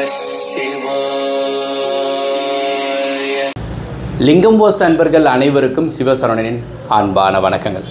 சிவாய லிங்கம் போஸ்ட் அன்பர்கள் அனைவருக்கும் சிவசரவணனின் அன்பான வணக்கங்கள்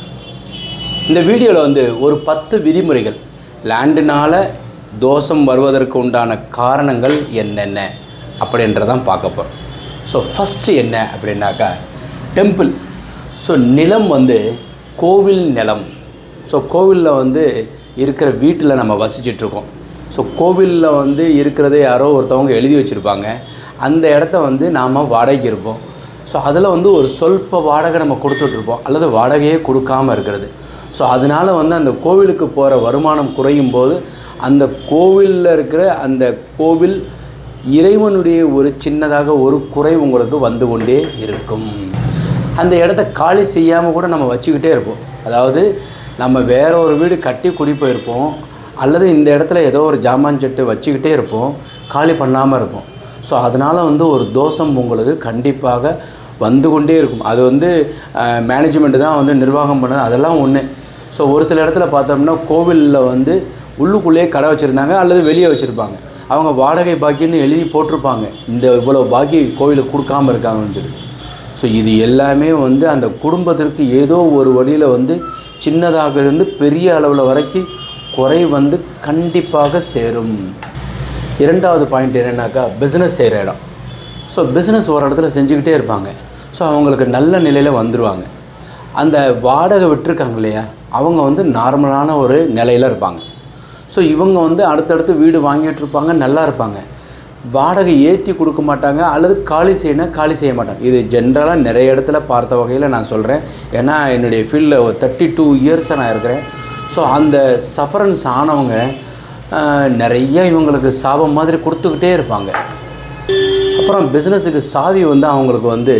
இந்த வீடியோவில் வந்து ஒரு பத்து விதிமுறைகள் லேண்டுனால தோஷம் வருவதற்கு உண்டான காரணங்கள் என்னென்ன அப்படின்றதான் பார்க்க போகிறோம் ஸோ ஃபஸ்ட்டு என்ன அப்படின்னாக்கா டெம்பிள் ஸோ நிலம் வந்து கோவில் நிலம் ஸோ கோவிலில் வந்து இருக்கிற வீட்டில் நம்ம வசிச்சிட்ருக்கோம் ஸோ கோவிலில் வந்து இருக்கிறதே யாரோ ஒருத்தவங்க எழுதி வச்சுருப்பாங்க அந்த இடத்த வந்து நாம் வாடகைக்கு இருப்போம் ஸோ அதில் வந்து ஒரு சொல்ப வாடகை நம்ம கொடுத்துட்ருப்போம் அல்லது வாடகையே கொடுக்காமல் இருக்கிறது ஸோ அதனால் வந்து அந்த கோவிலுக்கு போகிற வருமானம் குறையும் போது அந்த கோவிலில் இருக்கிற அந்த கோவில் இறைவனுடைய ஒரு சின்னதாக ஒரு குறை உங்களுக்கு வந்து கொண்டே இருக்கும் அந்த இடத்த காலி செய்யாமல் கூட நம்ம வச்சுக்கிட்டே இருப்போம் அதாவது நம்ம வேற ஒரு வீடு கட்டி குடி போயிருப்போம் அல்லது இந்த இடத்துல ஏதோ ஒரு ஜாமான் செட்டு வச்சுக்கிட்டே இருப்போம் காலி பண்ணாமல் இருப்போம் ஸோ அதனால் வந்து ஒரு தோஷம் உங்களுக்கு கண்டிப்பாக வந்து கொண்டே இருக்கும் அது வந்து மேனேஜ்மெண்ட்டு தான் வந்து நிர்வாகம் பண்ணது அதெல்லாம் ஒன்று ஸோ ஒரு சில இடத்துல பார்த்தோம்னா கோவிலில் வந்து உள்ளுக்குள்ளேயே கடை வச்சுருந்தாங்க அல்லது வெளியே வச்சுருப்பாங்க அவங்க வாடகை பாக்கின்னு எழுதி போட்டிருப்பாங்க இந்த இவ்வளோ பாக்கி கோவிலுக்கு கொடுக்காம இருக்காங்கன்னு சொல்லி ஸோ இது எல்லாமே வந்து அந்த குடும்பத்திற்கு ஏதோ ஒரு வழியில் வந்து சின்னதாக இருந்து பெரிய அளவில் வரைக்கும் குறை வந்து கண்டிப்பாக சேரும் இரண்டாவது பாயிண்ட் என்னென்னாக்கா பிஸ்னஸ் செய்கிற இடம் ஸோ பிஸ்னஸ் ஒரு இடத்துல செஞ்சுக்கிட்டே இருப்பாங்க ஸோ அவங்களுக்கு நல்ல நிலையில் வந்துடுவாங்க அந்த வாடகை விட்டுருக்காங்க இல்லையா அவங்க வந்து நார்மலான ஒரு நிலையில் இருப்பாங்க ஸோ இவங்க வந்து அடுத்தடுத்து வீடு வாங்கிட்டு இருப்பாங்க நல்லா இருப்பாங்க வாடகை ஏற்றி கொடுக்க மாட்டாங்க அல்லது காலி செய்யணும் காலி செய்ய மாட்டாங்க இது ஜென்ரலாக நிறைய இடத்துல பார்த்த வகையில் நான் சொல்கிறேன் ஏன்னா என்னுடைய ஃபீல்டில் ஒரு தேர்ட்டி டூ இயர்ஸாக நான் இருக்கிறேன் ஸோ அந்த சஃபரன்ஸ் ஆனவங்க ஆஹ், நிறைய இவங்களுக்கு சாபம் மாதிரி கொடுத்துக்கிட்டே இருப்பாங்க அப்புறம் பிஸ்னஸுக்கு சாவி வந்து அவங்களுக்கு வந்து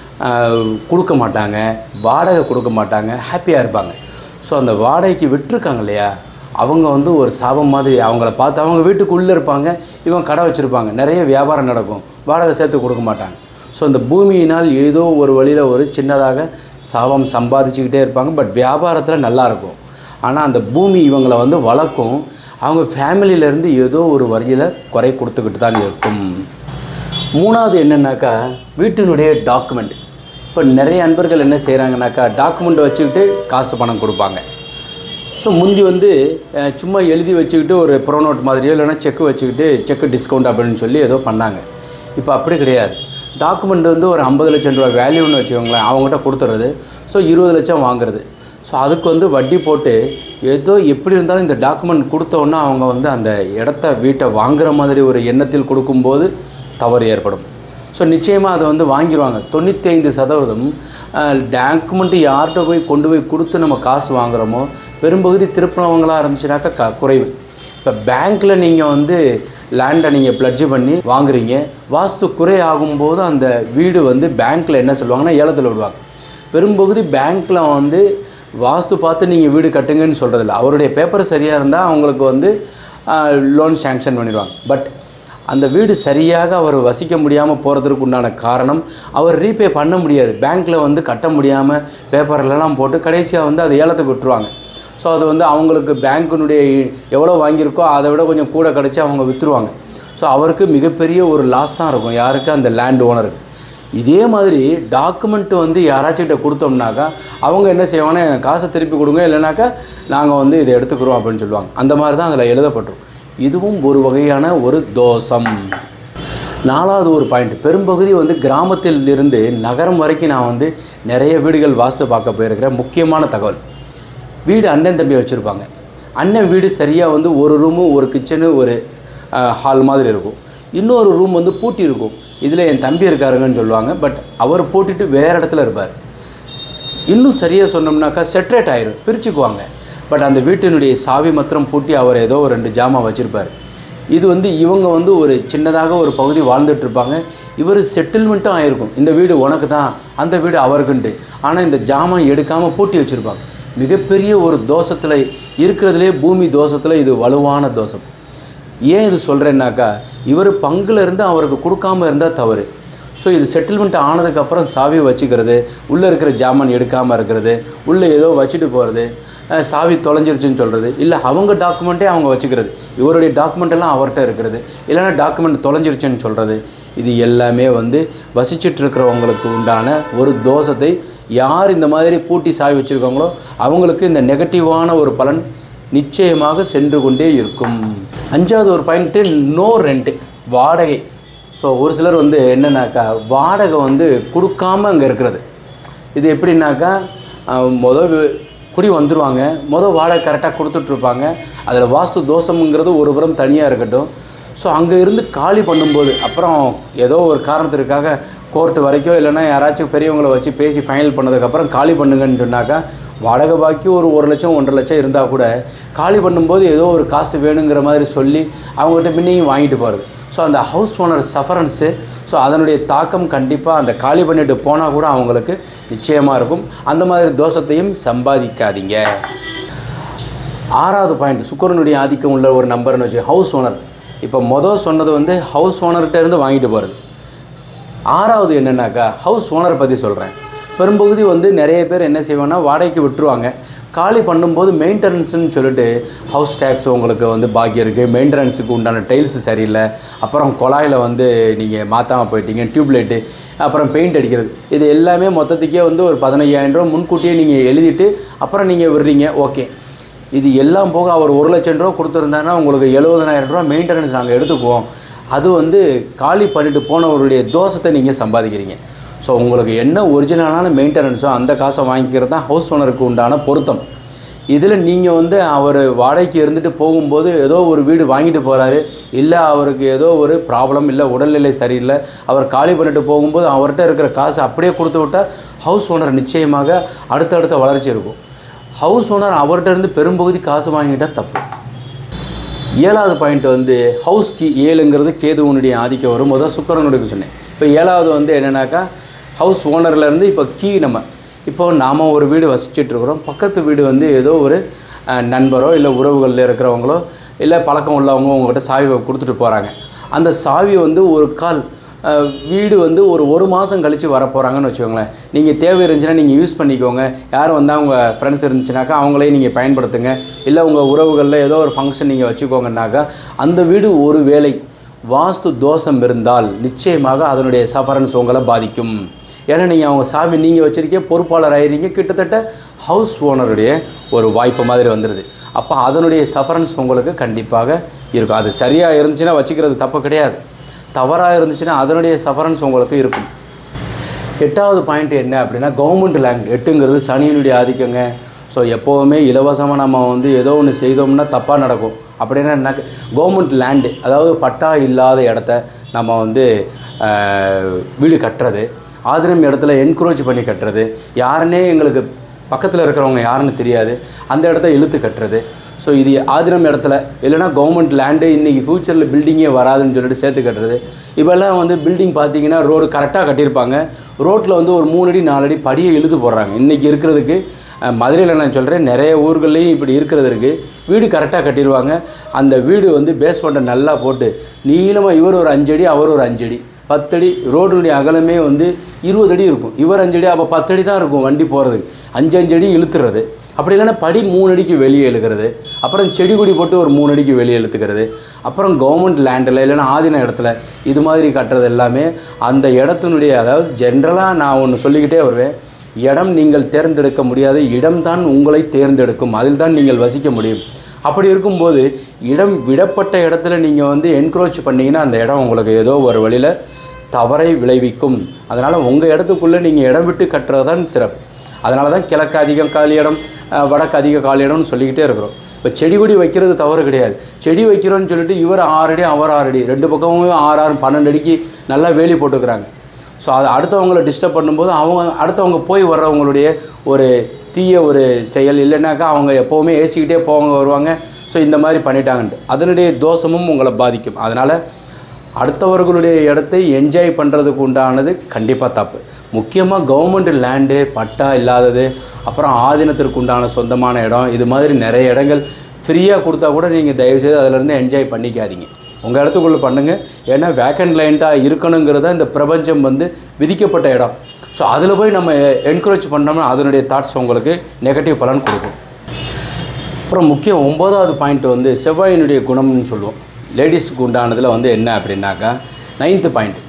ஆஹ், கொடுக்க மாட்டாங்க வாடகை கொடுக்க மாட்டாங்க ஹாப்பியாக இருப்பாங்க ஸோ அந்த வாடகைக்கு விட்டுருக்காங்க இல்லையா அவங்க வந்து ஒரு சாபம் மாதிரி அவங்கள பார்த்து அவங்க வீட்டுக்குள்ளே இருப்பாங்க இவங்க கடை வச்சுருப்பாங்க நிறைய வியாபாரம் நடக்கும் வாடகை சேர்த்து கொடுக்க மாட்டாங்க ஸோ இந்த பூமியினால் ஏதோ ஒரு வழியில் ஒரு சின்னதாக சாபம் சம்பாதிச்சுக்கிட்டே இருப்பாங்க பட் வியாபாரத்தில் நல்லா இருக்கும் ஆனால் அந்த பூமி இவங்களை வந்து வளர்க்கும் அவங்க ஃபேமிலியிலேருந்து ஏதோ ஒரு வழியில் குறை கொடுத்துக்கிட்டு தான் இருக்கும் மூணாவது என்னென்னாக்கா வீட்டினுடைய டாக்குமெண்ட் இப்போ நிறைய அன்பர்கள் என்ன செய்கிறாங்கனாக்கா டாக்குமெண்ட் வச்சுக்கிட்டு காசு பணம் கொடுப்பாங்க ஸோ முந்தி வந்து அஹ், சும்மா எழுதி வச்சுக்கிட்டு ஒரு ப்ரோனோட் மாதிரியோ இல்லைன்னா செக் வச்சுக்கிட்டு செக்கு டிஸ்கவுண்ட் அப்படின்னு சொல்லி ஏதோ பண்ணாங்க இப்போ அப்படி கிடையாது டாக்குமெண்ட் வந்து ஒரு ஐம்பது லட்சம் ரூபா வேல்யூன்னு வச்சுக்கோங்களேன் அவங்ககிட்ட கொடுத்துறது ஸோ இருபது லட்சம் வாங்குறது ஸோ அதுக்கு வந்து வட்டி போட்டு ஏதோ எப்படி இருந்தாலும் இந்த டாக்குமெண்ட் கொடுத்தோன்னா அவங்க வந்து அந்த இடத்த வீட்டை வாங்குற மாதிரி ஒரு எண்ணத்தில் கொடுக்கும்போது தவறு ஏற்படும் ஸோ நிச்சயமாக அதை வந்து வாங்கிடுவாங்க தொண்ணூற்றி ஐந்து சதவீதம் டாக்குமெண்ட்டு யார்கிட்ட போய் கொண்டு போய் கொடுத்து நம்ம காசு வாங்குகிறோமோ பெரும்பகுதி திருப்பினவங்களாக இருந்துச்சுனாக்கா க குறைவு இப்போ பேங்க்கில் நீங்கள் வந்து லேண்டை நீங்கள் ப்ளட்ஜ் பண்ணி வாங்குறீங்க வாஸ்து குறை ஆகும்போது அந்த வீடு வந்து பேங்க்கில் என்ன சொல்லுவாங்கன்னா ஏலத்தில் விடுவாங்க பெரும்பகுதி பேங்க்கில் வந்து வாஸ்து பார்த்து நீங்கள் வீடு கட்டுங்கன்னு சொல்கிறதில்ல அவருடைய பேப்பர் சரியாக இருந்தால் அவங்களுக்கு வந்து லோன் சேங்ஷன் பண்ணிடுவாங்க பட் அந்த வீடு சரியாக அவர் வசிக்க முடியாமல் போகிறதுக்கு உண்டான காரணம் அவர் ரீபே பண்ண முடியாது பேங்க்கில் வந்து கட்ட முடியாமல் பேப்பர்லலாம் போட்டு கடைசியாக வந்து அதை ஏலத்துக்கு விட்டுருவாங்க ஸோ அது வந்து அவங்களுக்கு பேங்க்கினுடைய எவ்வளோ வாங்கியிருக்கோ அதை விட கொஞ்சம் கூட கிடச்சி அவங்க விற்றுருவாங்க ஸோ அவருக்கு மிகப்பெரிய ஒரு லாஸ் தான் இருக்கும் யாருக்கு அந்த லேண்ட் ஓனருக்கு இதே மாதிரி டாக்குமெண்ட் வந்து யாராச்சும் கிட்ட கொடுத்தோம்னாக்கா அவங்க என்ன செய்வாங்கன்னா எனக்கு காசை திருப்பி கொடுங்க இல்லைனாக்கா நாங்கள் வந்து இதை எடுத்துக்கிறோம் அப்படின்னு சொல்லுவாங்க அந்த மாதிரி தான் அதில் எழுதப்பட்டிருக்கும் இதுவும் ஒரு வகையான ஒரு தோஷம் நாலாவது ஒரு பாயிண்ட் பெரும்பகுதி வந்து கிராமத்தில் இருந்து நகரம் வரைக்கும் நான் வந்து நிறைய வீடுகள் வாஸ்து பார்க்க போயிருக்கிறேன் முக்கியமான தகவல் வீடு அண்ணன் தம்பி வச்சுருப்பாங்க அண்ணன் வீடு சரியாக வந்து ஒரு ரூமு ஒரு கிச்சனு ஒரு ஹால் மாதிரி இருக்கும் இன்னொரு ரூம் வந்து பூட்டி இருக்கும் இதில் என் தம்பி இருக்காருங்கன்னு சொல்லுவாங்க பட் அவர் பூட்டிட்டு வேறு இடத்துல இருப்பார் இன்னும் சரியாக சொன்னோம்னாக்கா செட்ரேட் ஆயிரும் பிரிச்சுக்குவாங்க பட் அந்த வீட்டினுடைய சாவி மாத்திரம் பூட்டி அவர் ஏதோ ஒரு ரெண்டு ஜாமான் வச்சுருப்பார் இது வந்து இவங்க வந்து ஒரு சின்னதாக ஒரு பகுதி வாழ்ந்துட்டு இருப்பாங்க இவர் செட்டில்மெண்ட்டும் ஆயிருக்கும் இந்த வீடு உனக்கு தான் அந்த வீடு அவருக்குன்ட்டு ஆனால் இந்த ஜாமான் எடுக்காமல் பூட்டி வச்சுருப்பாங்க மிகப்பெரிய ஒரு தோஷத்தில் இருக்கிறதுலே பூமி தோஷத்தில் இது வலுவான தோஷம் ஏன் இது சொல்கிறேன்னாக்கா இவர் பங்குல இருந்து அவருக்கு கொடுக்காம இருந்தால் தவறு ஸோ இது செட்டில்மெண்ட் ஆனதுக்கப்புறம் சாவியை வச்சுக்கிறது உள்ளே இருக்கிற ஜாமான் எடுக்காமல் இருக்கிறது உள்ளே ஏதோ வச்சுட்டு போகிறது அஹ், சாவி தொலைஞ்சிருச்சுன்னு சொல்கிறது இல்லை அவங்க டாக்குமெண்ட்டே அவங்க வச்சுக்கிறது இவருடைய டாக்குமெண்ட் எல்லாம் அவர்கிட்ட இருக்கிறது இல்லைன்னா டாக்குமெண்ட் தொலைஞ்சிருச்சுன்னு சொல்கிறது இது எல்லாமே வந்து வசிச்சுட்டு இருக்கிறவங்களுக்கு உண்டான ஒரு தோஷத்தை யார் இந்த மாதிரி பூட்டி சாவி வச்சுருக்காங்களோ அவங்களுக்கு இந்த நெகட்டிவான ஒரு பலன் நிச்சயமாக சென்று கொண்டே இருக்கும் அஞ்சாவது ஒரு பாயிண்ட்டு நோ ரெண்ட்டு வாடகை ஸோ ஒரு சிலர் வந்து என்னன்னாக்கா வாடகை வந்து கொடுக்காம அங்கே இருக்கிறது இது எப்படின்னாக்கா அஹ், முத வி- குடி வந்துடுவாங்க மொதல் வாடகை கரெக்டாக கொடுத்துட்ருப்பாங்க அதில் வாஸ்து தோஷம்ங்கிறது ஒரு புறம் தனியாக இருக்கட்டும் ஸோ அங்கே இருந்து காலி பண்ணும்போது அப்புறம் ஏதோ ஒரு காரணத்திற்காக கோர்ட்டு வரைக்கும் இல்லைன்னா யாராச்சும் பெரியவங்களை வச்சு பேசி ஃபைனல் பண்ணதுக்கப்புறம் காலி பண்ணுங்கன்னு சொன்னாக்கா வாடகை பாக்கி ஒரு ஒரு லட்சம் ஒன்றரை லட்சம் இருந்தால் கூட காலி பண்ணும்போது ஏதோ ஒரு காசு வேணுங்கிற மாதிரி சொல்லி அவங்ககிட்ட முன்னையும் வாங்கிட்டு போகிறது ஸோ அந்த ஹவுஸ் ஓனர் சஃபரன்ஸு ஸோ அதனுடைய தாக்கம் கண்டிப்பாக அந்த காலி பண்ணிட்டு போனால் கூட அவங்களுக்கு நிச்சயமாக இருக்கும் அந்த மாதிரி தோஷத்தையும் சம்பாதிக்காதீங்க ஆறாவது பாயிண்ட் சுக்கரனுடைய ஆதிக்கம் உள்ள ஒரு நம்பர்னு வச்சு ஹவுஸ் ஓனர் இப்போ மொதல் சொன்னது வந்து ஹவுஸ் ஓனர்கிட்ட இருந்து வாங்கிட்டு போகிறது ஆறாவது என்னன்னாக்கா ஹவுஸ் ஓனரை பற்றி சொல்கிறேன் பெரும்பகுதி வந்து நிறைய பேர் என்ன செய்வாங்கன்னா வாடகைக்கு விட்டுருவாங்க காலி பண்ணும்போது மெயின்டெனன்ஸ்னு சொல்லிட்டு ஹவுஸ் டேக்ஸ் உங்களுக்கு வந்து பாக்கி இருக்குது மெயின்டெனன்ஸுக்கு உண்டான டைல்ஸ் சரியில்லை அப்புறம் குழாயில் வந்து நீங்கள் மாற்றாமல் போயிட்டீங்க டியூப்லைட்டு அப்புறம் பெயிண்ட் அடிக்கிறது இது எல்லாமே மொத்தத்துக்கே வந்து ஒரு பதினையாயிரம் ரூபா முன்கூட்டியே நீங்கள் எழுதிட்டு அப்புறம் நீங்கள் விடுறீங்க ஓகே இது எல்லாம் போக அவர் ஒரு லட்சம் ரூபா கொடுத்துருந்தாங்கன்னா உங்களுக்கு எழுபதனாயிரம் ரூபா மெயின்டெனன்ஸ் நாங்கள் எடுத்துக்குவோம் அது வந்து காலி பண்ணிட்டு போனவருடைய தோஷத்தை நீங்கள் சம்பாதிக்கிறீங்க ஸோ உங்களுக்கு என்ன ஒரிஜினலான மெயின்டெனன்ஸோ அந்த காசை வாங்கிக்கிறது தான் ஹவுஸ் ஓனருக்கு உண்டான பொருத்தம் இதில் நீங்கள் வந்து அவர் வாடகைக்கு இருந்துட்டு போகும்போது ஏதோ ஒரு வீடு வாங்கிட்டு போகிறாரு இல்லை அவருக்கு ஏதோ ஒரு ப்ராப்ளம் இல்லை உடல்நிலை சரியில்லை அவர் காலி பண்ணிட்டு போகும்போது அவர்கிட்ட இருக்கிற காசு அப்படியே கொடுத்து விட்டால் ஹவுஸ் ஓனர் நிச்சயமாக அடுத்தடுத்த வளர்ச்சி இருக்கும் ஹவுஸ் ஓனர் அவர்கிட்ட இருந்து பெரும்பகுதி காசு வாங்கிட்டால் தப்பு ஏழாவது பாயிண்ட் வந்து ஹவுஸ் கீ ஏழுங்கிறது கேதுவனுடைய ஆதிக்கம் வரும் முதல் சுக்கரனுடைய சொன்னேன் இப்போ ஏழாவது வந்து என்னென்னாக்கா ஹவுஸ் ஓனர்லேருந்து இப்போ கீ நம்ம இப்போ நாம் ஒரு வீடு வசிச்சுட்டு இருக்கிறோம் பக்கத்து வீடு வந்து ஏதோ ஒரு அஹ், நண்பரோ இல்லை உறவுகளில் இருக்கிறவங்களோ இல்லை பழக்கம் உள்ளவங்க உங்கள்கிட்ட சாவி கொடுத்துட்டு போகிறாங்க அந்த சாவி வந்து ஒரு கால் அஹ், வீடு வந்து ஒரு ஒரு மாதம் கழித்து வர போகிறாங்கன்னு வச்சுக்கோங்களேன் நீங்கள் தேவை இருந்துச்சுன்னா நீங்கள் யூஸ் பண்ணிக்கோங்க யாரும் வந்தால் உங்கள் ஃப்ரெண்ட்ஸ் இருந்துச்சுனாக்கா அவங்களே நீங்கள் பயன்படுத்துங்க இல்லை உங்கள் உறவுகளில் ஏதோ ஒரு ஃபங்க்ஷன் நீங்கள் வச்சுக்கோங்கன்னாக்கா அந்த வீடு ஒரு வேளை வாஸ்து தோஷம் இருந்தால் நிச்சயமாக அதனுடைய சஃபரன்ஸ் உங்களை பாதிக்கும் ஏன்னா நீங்கள் அவங்க சாவி நீங்கள் வச்சுருக்கே பொறுப்பாளர் ஆயிடுறீங்க கிட்டத்தட்ட ஹவுஸ் ஓனருடைய ஒரு வாய்ப்பு மாதிரி வந்துடுது அப்போ அதனுடைய சஃபரன்ஸ் உங்களுக்கு கண்டிப்பாக இருக்கும் அது சரியாக இருந்துச்சுன்னா வச்சுக்கிறது தப்பு கிடையாது தவறாக இருந்துச்சுன்னா அதனுடைய சஃபரன்ஸ் உங்களுக்கு இருக்கும் எட்டாவது பாயிண்ட் என்ன அப்படின்னா கவர்மெண்ட் லேண்ட் எட்டுங்கிறது சனியினுடைய ஆதிக்கங்க ஸோ எப்போவுமே இலவசமாக நம்ம வந்து ஏதோ ஒன்று செய்தோம்னா தப்பாக நடக்கும் அப்படின்னா என்ன கவர்மெண்ட் லேண்டு அதாவது பட்டா இல்லாத இடத்த நம்ம வந்து ஆஹ், வீடு கட்டுறது ஆதினம் இடத்துல என்க்ரோச் பண்ணி கட்டுறது யாருன்னே எங்களுக்கு பக்கத்தில் இருக்கிறவங்க யாருன்னு தெரியாது அந்த இடத்த இழுத்து கட்டுறது ஸோ இது ஆதினம் இடத்துல இல்லைன்னா கவர்மெண்ட் லேண்டு இன்றைக்கி ஃப்யூச்சரில் பில்டிங்கே வராதுன்னு சொல்லிட்டு சேர்த்து கட்டுறது இப்போல்லாம் வந்து பில்டிங் பார்த்தீங்கன்னா ரோடு கரெக்டாக கட்டியிருப்பாங்க ரோட்டில் வந்து ஒரு மூணு அடி நாலு அடி படியை இழுத்து போடுறாங்க இன்றைக்கி இருக்கிறதுக்கு அஹ், மதுரையில் நான் சொல்கிறேன் நிறைய ஊர்கள்லேயும் இப்படி இருக்கிறது இருக்குது வீடு கரெக்டாக கட்டிடுவாங்க அந்த வீடு வந்து பேஸ்மெண்ட்டை நல்லா போட்டு நீளமாக இவர் ஒரு அஞ்சடி அவர் ஒரு அஞ்சடி பத்தடி ரோடுடைய அகலமே வந்து இருபது அடி இருக்கும் இவர் அஞ்சடி அப்போ பத்தடி தான் இருக்கும் வண்டி போகிறதுக்கு அஞ்சு அஞ்சு அடி இழுத்துறது அப்படி இல்லைன்னா படி மூணு அடிக்கு வெளியே இழுக்கிறது அப்புறம் செடி கொடி போட்டு ஒரு மூணு அடிக்கு வெளியே இழுத்துக்கிறது அப்புறம் கவர்மெண்ட் லேண்டில் இல்லைன்னா ஆதீன இடத்துல இது மாதிரி கட்டுறது எல்லாமே அந்த இடத்தினுடைய அதாவது ஜென்ரலாக நான் ஒன்று சொல்லிக்கிட்டே வருவேன் இடம் நீங்கள் தேர்ந்தெடுக்க முடியாது இடம்தான் உங்களை தேர்ந்தெடுக்கும் அதில் தான் நீங்கள் வசிக்க முடியும் அப்படி இருக்கும்போது இடம் விடப்பட்ட இடத்துல நீங்கள் வந்து என்க்ரோச் பண்ணீங்கன்னா அந்த இடம் உங்களுக்கு ஏதோ ஒரு வழியில் தவறை விளைவிக்கும் அதனால் உங்கள் இடத்துக்குள்ளே நீங்கள் இடம் விட்டு கட்டுறது தான் சிறப்பு அதனால தான் கிழக்கு அதிகம் காலி இடம் அஹ், வடக்கு அதிக காலி இடம்னு சொல்லிக்கிட்டே இருக்கிறோம் இப்போ செடி கொடி வைக்கிறது தவறு கிடையாது செடி வைக்கிறோன்னு சொல்லிட்டு இவர் ஆறு அடி அவர் ஆறு அடி ரெண்டு பக்கமும் ஆறு ஆறு பன்னெண்டு அடிக்கு நல்லா வேலி போட்டுக்கிறாங்க ஸோ அது அடுத்தவங்கள டிஸ்டர்ப் பண்ணும்போது அவங்க அடுத்தவங்க போய் வர்றவங்களுடைய ஒரு தீய ஒரு செயல் இல்லைனாக்கா அவங்க எப்போவுமே ஏசிக்கிட்டே போவாங்க வருவாங்க ஸோ இந்த மாதிரி பண்ணிட்டாங்கன்ட்டு அதனுடைய தோஷமும் உங்களை பாதிக்கும் அதனால் அடுத்தவர்களுடைய இடத்தை என்ஜாய் பண்ணுறதுக்கு உண்டானது கண்டிப்பாக தப்பு முக்கியமாக கவர்மெண்ட் லேண்டு பட்டா இல்லாதது அப்புறம் ஆதீனத்திற்கு உண்டான சொந்தமான இடம் இது மாதிரி நிறைய இடங்கள் ஃப்ரீயாக கொடுத்தா கூட நீங்கள் தயவுசெய்து அதிலேருந்து என்ஜாய் பண்ணிக்காதீங்க உங்கள் இடத்துக்குள்ளே பண்ணுங்கள் ஏன்னா வேக்கண்ட் லைன்ட்டாக இருக்கணுங்கிறத இந்த பிரபஞ்சம் வந்து விதிக்கப்பட்ட இடம் ஸோ அதில் போய் நம்ம என்கரேஜ் பண்ணோம்னா அதனுடைய தாட்ஸ் உங்களுக்கு நெகட்டிவ் பலன் கொடுக்கும் அப்புறம் முக்கியம் ஒன்பதாவது பாயிண்ட் வந்து செவ்வாயினுடைய குணம்னு சொல்லுவோம் லேடிஸ்க்கு உண்டானதில் வந்து என்ன அப்படின்னாக்கா நைன்த்து பாயிண்ட்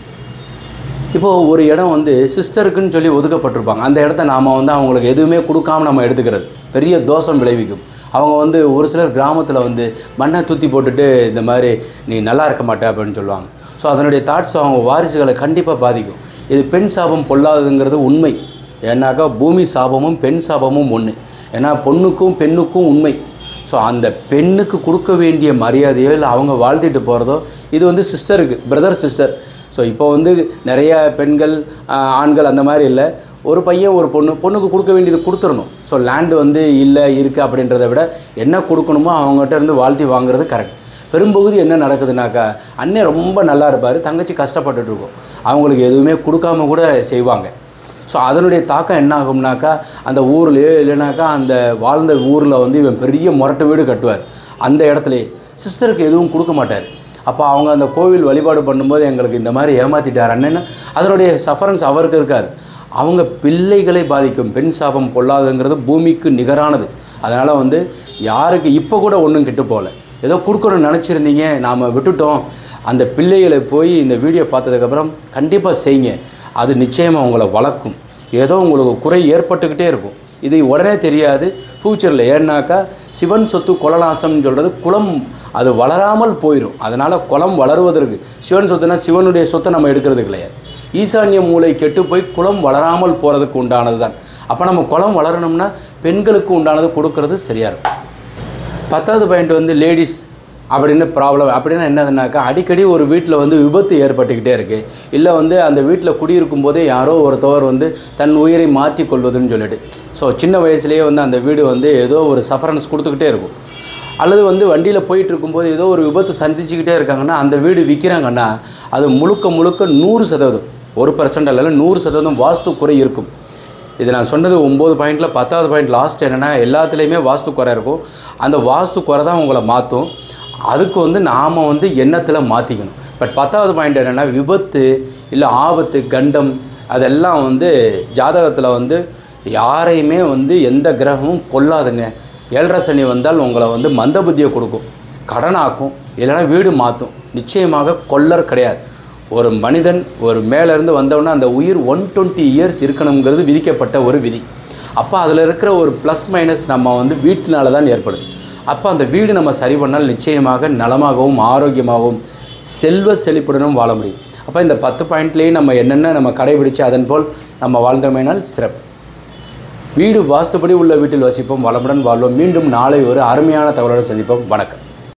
இப்போது ஒரு இடம் வந்து சிஸ்டருக்குன்னு சொல்லி ஒதுக்கப்பட்டிருப்பாங்க அந்த இடத்த நாம் வந்து அவங்களுக்கு எதுவுமே கொடுக்காம நம்ம எடுத்துக்கிறது பெரிய தோஷம் விளைவிக்கும் அவங்க வந்து ஒரு சிலர் கிராமத்தில் வந்து மண்ணை தூத்தி போட்டுட்டு இந்த மாதிரி நீ நல்லா இருக்க மாட்டே அப்படின்னு சொல்லுவாங்க ஸோ அதனுடைய தாட்ஸ் அவங்க வாரிசுகளை கண்டிப்பாக பாதிக்கும் இது பெண் சாபம் பொல்லாததுங்கிறது உண்மை ஏன்னாக்கா பூமி சாபமும் பெண் சாபமும் ஒன்று ஏன்னா பொண்ணுக்கும் பெண்ணுக்கும் உண்மை ஸோ அந்த பெண்ணுக்கு கொடுக்க வேண்டிய மரியாதையோ இல்லை அவங்க வாழ்த்திட்டு போகிறதோ இது வந்து சிஸ்டருக்கு பிரதர் சிஸ்டர் ஸோ இப்போ வந்து நிறைய பெண்கள் ஆஹ், ஆண்கள் அந்த மாதிரி இல்லை ஒரு பையன் ஒரு பொண்ணு பொண்ணுக்கு கொடுக்க வேண்டியது கொடுத்துடணும் ஸோ லேண்டு வந்து இல்லை இருக்குது அப்படின்றத விட என்ன கொடுக்கணுமோ அவங்ககிட்ட இருந்து வாழ்த்தி வாங்குறது கரெக்ட் பெரும்பகுதி என்ன நடக்குதுனாக்கா அண்ணன் ரொம்ப நல்லா இருப்பார் தங்கச்சி கஷ்டப்பட்டுட்டு இருக்கும் அவங்களுக்கு எதுவுமே கொடுக்காம கூட செய்வாங்க ஸோ அதனுடைய தாக்கம் என்ன ஆகும்னாக்கா அந்த ஊர்லேயோ இல்லைனாக்கா அந்த வாழ்ந்த ஊரில் வந்து இவன் பெரிய முரட்டு வீடு கட்டுவார் அந்த இடத்துலையே சிஸ்டருக்கு எதுவும் கொடுக்க மாட்டார் அப்போ அவங்க அந்த கோவில் வழிபாடு பண்ணும்போது எங்களுக்கு இந்த மாதிரி ஏமாற்றிட்டார் அண்ணன்னு அதனுடைய சஃபரன்ஸ் அவருக்கு இருக்காது அவங்க பிள்ளைகளை பாதிக்கும் பெண் சாபம் பொல்லாதுங்கிறது பூமிக்கு நிகரானது அதனால் வந்து யாருக்கு இப்போ கூட ஒன்றும் கெட்டு போகல ஏதோ கொடுக்கணும்னு நினச்சிருந்தீங்க நாம் விட்டுட்டோம் அந்த பிள்ளைகளை போய் இந்த வீடியோ பார்த்ததுக்கப்புறம் கண்டிப்பாக செய்யுங்க அது நிச்சயமாக உங்களை வளர்க்கும் ஏதோ உங்களுக்கு குறை ஏற்பட்டுக்கிட்டே இருக்கும் இது உடனே தெரியாது ஃப்யூச்சரில் ஏன்னாக்கா சிவன் சொத்து குலநாசம்னு சொல்கிறது குலம் அது வளராமல் போயிடும் அதனால் குலம் வளருவதற்கு சிவன் சொத்துனா சிவனுடைய சொத்தை நம்ம எடுக்கிறது கிடையாது ஈசான்ய மூளை கெட்டு போய் குலம் வளராமல் போகிறதுக்கு உண்டானது தான் அப்போ நம்ம குலம் வளரணும்னா பெண்களுக்கு உண்டானது கொடுக்கறது சரியாக இருக்கும் பத்தாவது பாயிண்ட் வந்து லேடிஸ் அப்படின்னு ப்ராப்ளம் அப்படின்னா என்னதுனாக்கா அடிக்கடி ஒரு வீட்டில் வந்து விபத்து ஏற்பட்டுக்கிட்டே இருக்குது இல்லை வந்து அந்த வீட்டில் குடியிருக்கும் போதே யாரோ ஒருத்தவர் வந்து தன் உயிரை மாற்றி கொள்வதுன்னு சொல்லிட்டு ஸோ சின்ன வயசுலேயே வந்து அந்த வீடு வந்து ஏதோ ஒரு சஃபரன்ஸ் கொடுத்துக்கிட்டே இருக்கும் அல்லது வந்து வண்டியில் போயிட்டு இருக்கும்போது ஏதோ ஒரு விபத்து சந்திச்சுக்கிட்டே இருக்காங்கன்னா அந்த வீடு விற்கிறாங்கன்னா அது முழுக்க முழுக்க நூறு சதவீதம் ஒரு பர்சன்ட் அல்ல நூறு சதவீதம் வாஸ்து குறை இருக்கும் இது நான் சொன்னது ஒம்பது பாயிண்டில் பத்தாவது பாயிண்ட் லாஸ்ட் என்னென்னா எல்லாத்துலேயுமே வாஸ்து குறை இருக்கும் அந்த வாஸ்து குறை தான் உங்களை மாற்றும் அதுக்கு வந்து நாம் வந்து எண்ணத்தில் மாற்றிக்கணும் பட் பத்தாவது பாயிண்ட் என்னென்னா விபத்து இல்லை ஆபத்து கண்டம் அதெல்லாம் வந்து ஜாதகத்தில் வந்து யாரையுமே வந்து எந்த கிரகமும் கொல்லாதுங்க ஏழரை சனி வந்தால் உங்களை வந்து மந்த புத்தியை கொடுக்கும் கடனாக்கும் இல்லைன்னா வீடு மாற்றும் நிச்சயமாக கொல்லர் கிடையாது ஒரு மனிதன் ஒரு மேலேருந்து வந்தவொடனே அந்த உயிர் ஒன் டுவெண்ட்டி இயர்ஸ் இருக்கணுங்கிறது விதிக்கப்பட்ட ஒரு விதி அப்போ அதில் இருக்கிற ஒரு ப்ளஸ் மைனஸ் நம்ம வந்து வீட்டினால தான் ஏற்படுது அப்போ அந்த வீடு நம்ம சரி பண்ணால் நிச்சயமாக நலமாகவும் ஆரோக்கியமாகவும் செல்வ செழிப்புடனும் வாழ முடியும் அப்போ இந்த பத்து பாயிண்ட்லேயும் நம்ம என்னென்ன நம்ம கடைபிடிச்சு அதன் போல் நம்ம வாழ்ந்தோமேனால் சிறப்பு வீடு வாஸ்துபடி உள்ள வீட்டில் வசிப்போம் வளமுடன் வாழ்வோம் மீண்டும் நாளை ஒரு அருமையான தகவலோடு சந்திப்போம் வணக்கம்